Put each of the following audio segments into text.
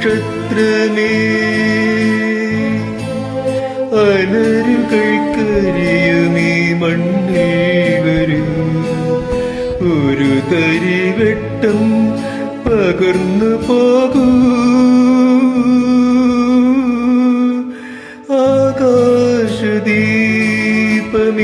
നക്ഷത്രമേ അലരുകൾക്കരിയുമീ മണ്ണിൽ വരൂ ഒരു തരിവെട്ടം പകർന്നു പോകൂ ആകാശദീപമേ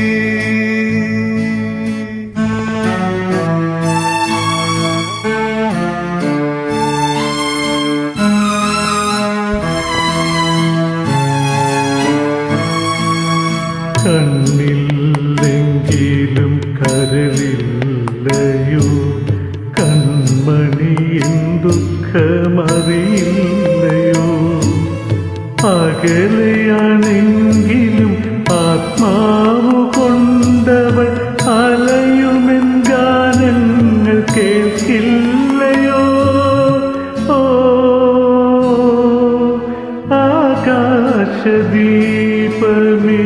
കണ്ണില്ലെങ്കിലും കരളില്ലയോ കൺമണിயின் ദുഃഖമറിയില്ലയോ അകലെയാണെങ്കിലും ആത്മാവു കൊണ്ടവൾ അലയുമെൻ ഗാനങ്ങൾ കേൾക്കില്ലയോ ഓ ആകാശദീപമേ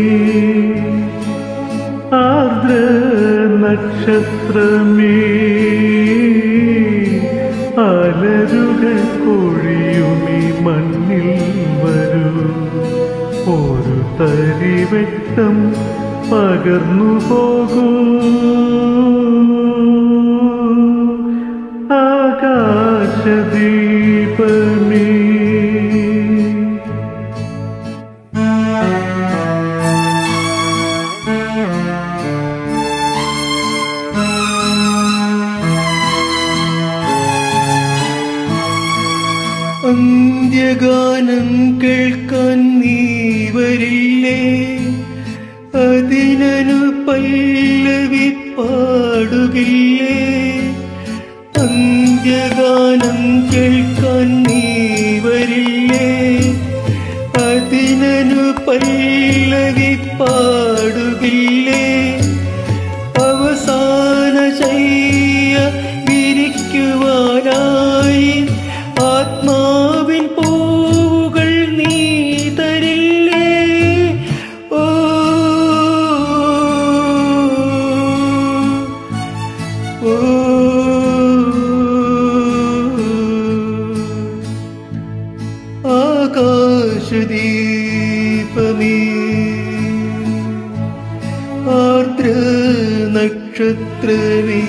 ആർദ്ര നക്ഷത്രമേ അലരുകൾ പൊഴിയുമീ മണ്ണിൽ വരൂ ഒരു തരിവെട്ടം പകർന്നു പോകൂ ആകാശദീപമേ അന്ത്യഗാനം കേൾക്കാൻ നീ വരില്ലേ അതിനു പല്ലവി പാടുകില്ലേ അന്ത്യഗാനം കേൾക്കാൻ നീ വരില്ലേ അതിനു പല്ലവി പാടുകില്ലേ അവസാന ചെയ്യ വിരിക്കുവാനായി ആത്മാവിൻ പൂവുകൾ നീ തരില്ലേ ഓ ഓ ആകാശദീപമേ ആർദ്ര നക്ഷത്രമേ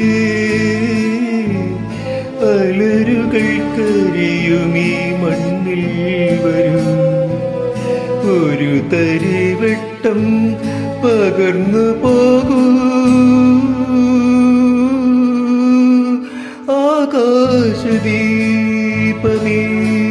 അലരുകൾ കരിയുമീ മണ്ണിൽ വരും ഒരു തരിവെട്ടം പകർന്നു പോകൂ ആകാശദീപമേ